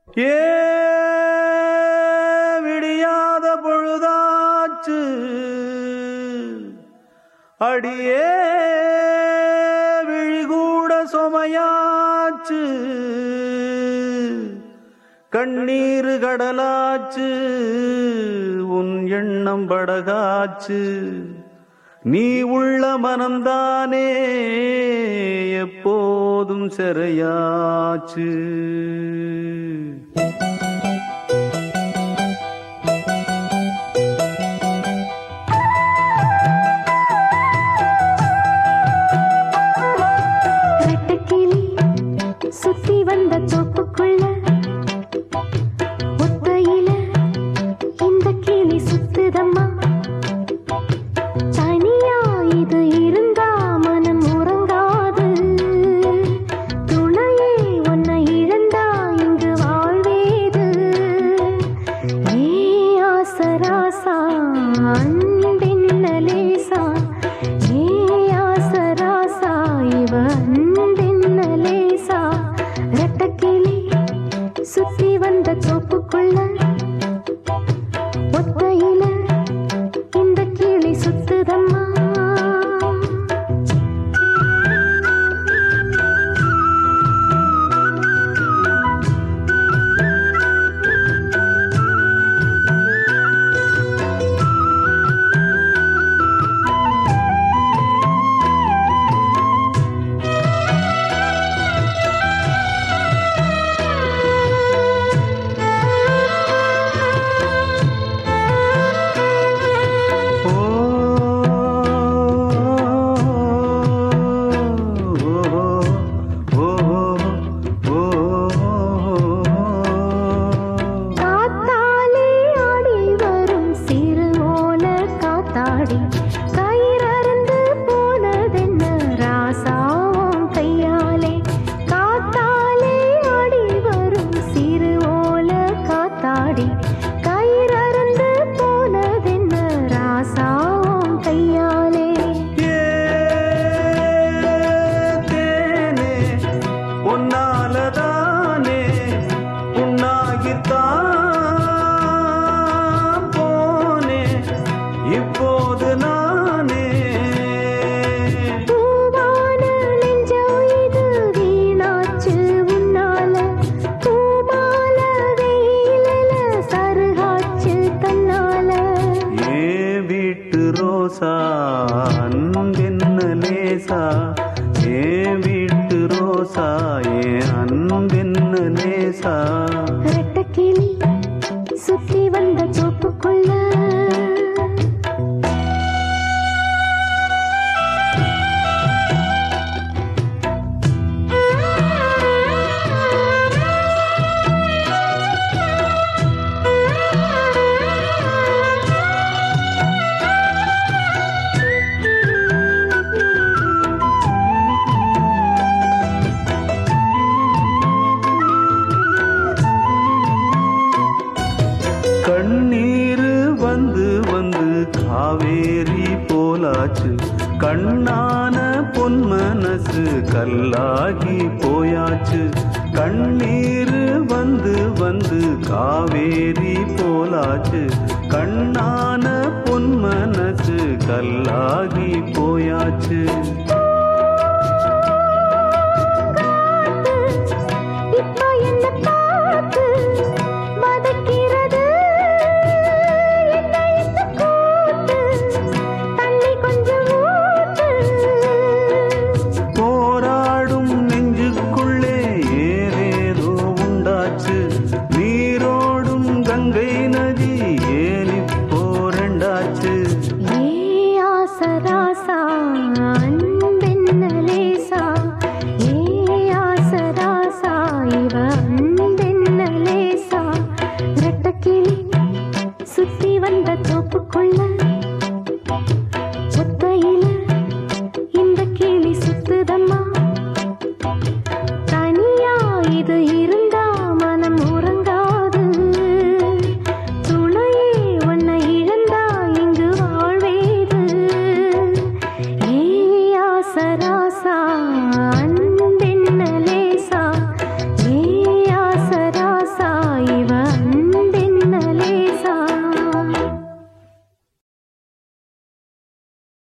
ஏ விடியாத பொழுதாச்சு அடியே விழிகூட சுமையாச்சு கண்ணீர் கடலாச்சு உன் எண்ணம் படகாச்சு நீ உள்ள மனம்தானே எப்போதும் சிறையாச்சு ரெட்டக்கிளி சுத்தி வந்த தோப்புக்குள்ள ஒத்தையில இந்த கிளி சுத்துதம்மா தனியா இது இருந்தா மனம் உறங்காது துணையே உன்னை இழந்தா இங்கு வாழ்வேது ஏ ஆசராசா அன்பென்ன லேசா ஏ ஆசராசா இவ அன்பென்ன லேசா ரெட்டக்கிளி சுத்தி வந்த தோப்புக்குள்ள ஒத்தையில இந்த கிளி சுத்துதம்மா ஓ ஓ ஓ காத்தாலே ஆடி வரும் சிறு ஓல காத்தாடி கயிறறுந்து போனதென்ன ராசாவும் கையாலே காத்தாலே ஆடி வரும் சிறு ஓல காத்தாடி கயிறறுந்து போனதென்ன ராசாவும் கையாலே ஏ தேனே உன்னாலதானே உன்னாகித்தான் போனே இப்போது நானே பூவான நெஞ்சம் இது வீணாச்சு உன்னால பூமால வெயிலில சருகாச்சு தன்னால ஏ வீட்டு ரோசா அன்பென்ன லேசா ஏ வீட்டு ரோசா ஏ அன்பென்ன லேசா ரெட்டக்கிளி சுத்தி வந்த தோப்புக்குள்ள கண்ணீர் வந்து வந்து காவேரி போலாச்சு கண்ணான பொன் மனசு கல்லாகி போயாச்சு கண்ணீர் வந்து வந்து காவேரி போலாச்சு கண்ணான பொன் மனசு கல்லாகி